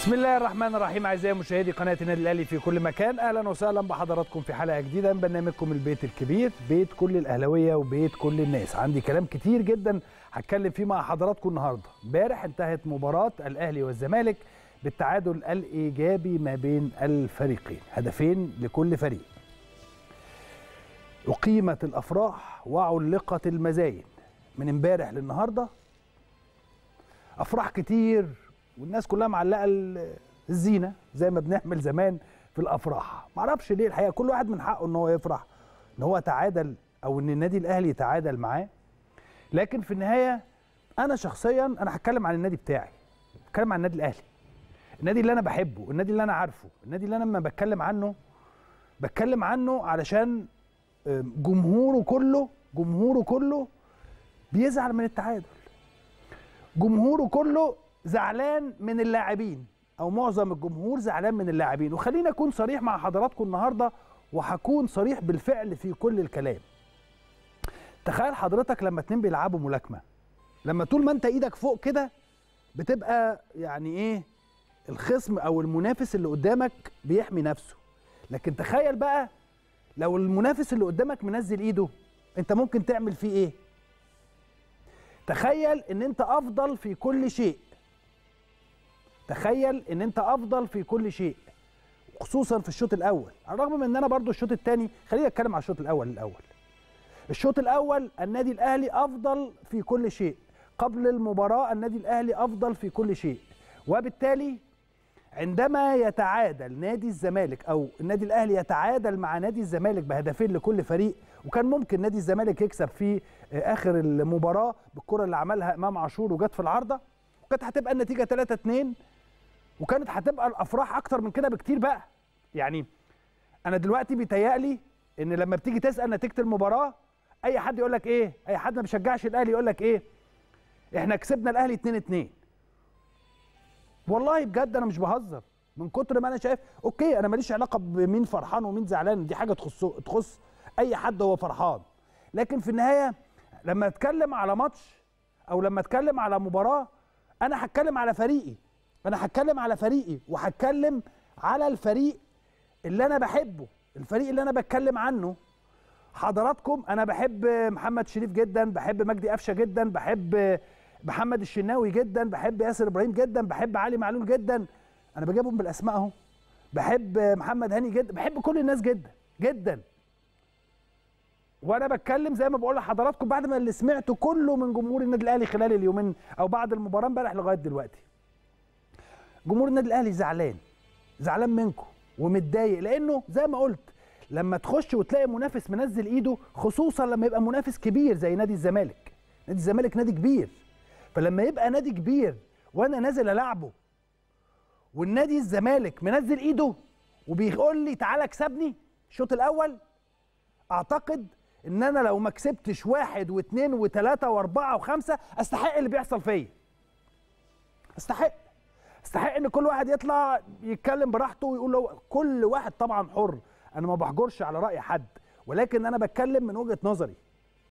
بسم الله الرحمن الرحيم اعزائي مشاهدي قناه النادي الاهلي في كل مكان اهلا وسهلا بحضراتكم في حلقه جديده من برنامجكم البيت الكبير بيت كل الاهلاويه وبيت كل الناس عندي كلام كتير جدا هتكلم فيه مع حضراتكم النهارده امبارح انتهت مباراه الاهلي والزمالك بالتعادل الايجابي ما بين الفريقين هدفين لكل فريق اقيمت الافراح وعلقت المزاين من امبارح للنهارده افراح كتير والناس كلها معلقه الزينه زي ما بنعمل زمان في الافراح معرفش ليه الحقيقه كل واحد من حقه ان هو يفرح ان هو تعادل او ان النادي الاهلي يتعادل معاه لكن في النهايه انا شخصيا انا هتكلم عن النادي بتاعي بتكلم عن النادي الاهلي النادي اللي انا بحبه النادي اللي انا عارفه النادي اللي انا لما بتكلم عنه بتكلم عنه علشان جمهوره كله جمهوره كله بيزعل من التعادل جمهوره كله زعلان من اللاعبين او معظم الجمهور زعلان من اللاعبين وخلينا اكون صريح مع حضراتكم النهارده وهكون صريح بالفعل في كل الكلام تخيل حضرتك لما اتنين بيلعبوا ملاكمه لما طول ما انت ايدك فوق كده بتبقى يعني ايه الخصم او المنافس اللي قدامك بيحمي نفسه لكن تخيل بقى لو المنافس اللي قدامك منزل ايده انت ممكن تعمل فيه ايه تخيل ان انت افضل في كل شيء تخيل ان انت افضل في كل شيء خصوصا في الشوط الاول على الرغم من ان انا برضو الشوط الثاني خلينا اتكلم على الشوط الاول الاول الشوط الاول النادي الاهلي افضل في كل شيء قبل المباراه النادي الاهلي افضل في كل شيء وبالتالي عندما يتعادل نادي الزمالك او النادي الاهلي يتعادل مع نادي الزمالك بهدفين لكل فريق وكان ممكن نادي الزمالك يكسب في اخر المباراه بالكره اللي عملها امام عاشور وجت في العارضه وكانت هتبقى النتيجه 3 2 وكانت هتبقى الافراح اكتر من كده بكتير بقى يعني انا دلوقتي بيتهيألي ان لما بتيجي تسال نتيجه المباراه اي حد يقول لك ايه اي حد ما بيشجعش الاهلي يقول لك ايه احنا كسبنا الاهلي 2 2 والله بجد انا مش بهزر من كتر ما انا شايف اوكي انا ماليش علاقه بمين فرحان ومين زعلان دي حاجه تخص تخص اي حد هو فرحان لكن في النهايه لما اتكلم على ماتش او لما اتكلم على مباراه انا هتكلم على فريقي انا هتكلم على فريقي وهتكلم على الفريق اللي انا بحبه الفريق اللي انا بتكلم عنه حضراتكم انا بحب محمد شريف جدا بحب مجدي قفشه جدا بحب محمد الشناوي جدا بحب ياسر ابراهيم جدا بحب علي معلول جدا انا بجيبهم بالاسماء اهو بحب محمد هاني جدا بحب كل الناس جدا جدا وانا بتكلم زي ما بقول لحضراتكم بعد ما اللي سمعته كله من جمهور النادي الاهلي خلال اليومين او بعد المباراه امبارح لغايه دلوقتي جمهور النادي الاهلي زعلان زعلان منكم ومتضايق لانه زي ما قلت لما تخش وتلاقي منافس منزل ايده خصوصا لما يبقى منافس كبير زي نادي الزمالك نادي الزمالك نادي كبير فلما يبقى نادي كبير وانا نازل العبه والنادي الزمالك منزل ايده وبيقول لي تعالى اكسبني الشوط الاول اعتقد ان انا لو ما كسبتش واحد واثنين وثلاثه واربعه وخمسه استحق اللي بيحصل فيا استحق استحق ان كل واحد يطلع يتكلم براحته ويقول له كل واحد طبعا حر انا ما بحجرش على راي حد ولكن انا بتكلم من وجهه نظري